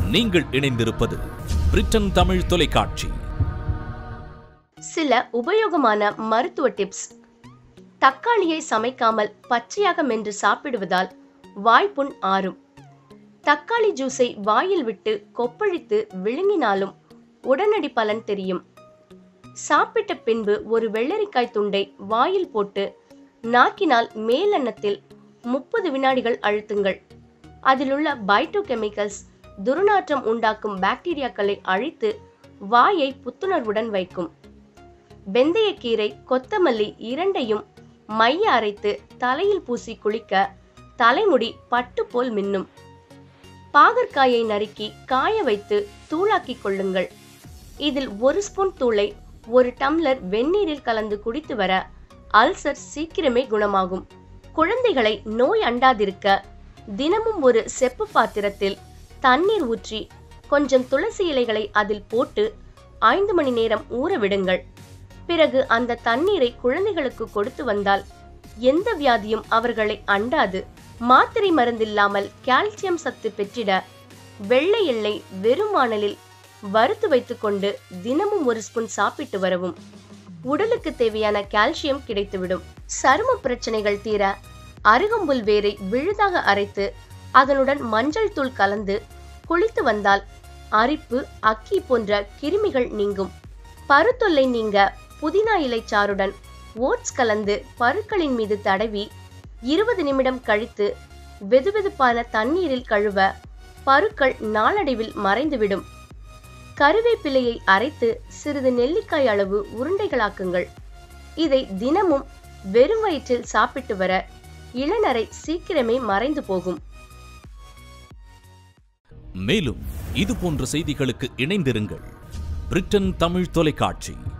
நீங்கள் இணைந்திருப்பது பிரிட்டன் தமிழ் தொலைக்காட்சி சில உபயோகமான மருத்துவ டிப்ஸ் தக்காளியை சமைக்காமல் பச்சையாக மென்று சாப்பிடுவதால் வாய்ப்புண் ஆறும் தக்காளி ஜூஸை வாயில் விட்டு கொப்பளித்து விழுங்கினாலும் உடனடி பலன் தெரியும் சாப்பிட்ட பின்பு ஒரு வெள்ளரிக்காய் துண்டை வாயில் போட்டு நாக்கினால் மேலெண்ணத்தில் முப்பது வினாடிகள் அழுத்துங்கள் அதிலுள்ள பைட்டோ கெமிக்கல்ஸ் துர்நாற்றம் உண்டாக்கும் பாக்டீரியாக்களை அழித்து வாயை புத்துணர்வுடன் வைக்கும் வெந்தயக்கீரை கொத்தமல்லி இரண்டையும் மைய அரைத்து தலையில் பூசி குளிக்க தலைமுடி பட்டு போல் மின்னும் பாகற்காயை நறுக்கி காய வைத்து தூளாக்கிக் கொள்ளுங்கள் இதில் ஒரு ஸ்பூன் தூளை ஒரு டம்ளர் வெந்நீரில் கலந்து குடித்து வர அல்சர் சீக்கிரமே குணமாகும் குழந்தைகளை நோய் அண்டாதிருக்க தினமும் ஒரு செப்பு பாத்திரத்தில் தண்ணீர் ஊற்றி கொஞ்சம் துளசி இலைகளை அதில் போட்டு ஐந்து மணி நேரம் ஊற விடுங்கள் பிறகு அந்த தண்ணீரை குழந்தைகளுக்கு கொடுத்து வந்தால் எந்த வியாதியும் அவர்களை அண்டாது மாத்திரை மருந்தில்லாமல் கால்சியம் சத்து பெற்றிட வெள்ளை எள்ளை வெறும் வாணலில் வறுத்து வைத்துக்கொண்டு தினமும் ஒரு ஸ்பூன் சாப்பிட்டு வரவும் உடலுக்கு தேவையான கால்சியம் கிடைத்துவிடும் சரும பிரச்சனைகள் தீர அருகம்புல் வேரை விழுதாக அரைத்து அதனுடன் மஞ்சள் தூள் கலந்து குளித்து வந்தால் அரிப்பு அக்கி போன்ற கிருமிகள் நீங்கும் பருத்தொல்லை நீங்க புதினா இலை சாறுடன் ஓட்ஸ் கலந்து பருக்களின் மீது தடவி இருபது நிமிடம் கழித்து வெதுவெதுப்பான தண்ணீரில் கழுவ பருக்கள் நாளடைவில் மறைந்துவிடும் கருவேப்பிலையை அரைத்து சிறிது நெல்லிக்காய் அளவு உருண்டைகளாக்குங்கள் இதை தினமும் வெறும் வயிற்றில் சாப்பிட்டு வர இளநரை சீக்கிரமே மறைந்து போகும் மேலும் இது போன்ற செய்திகளுக்கு இணைந்திருங்கள் பிரிட்டன் தமிழ் தொலைக்காட்சி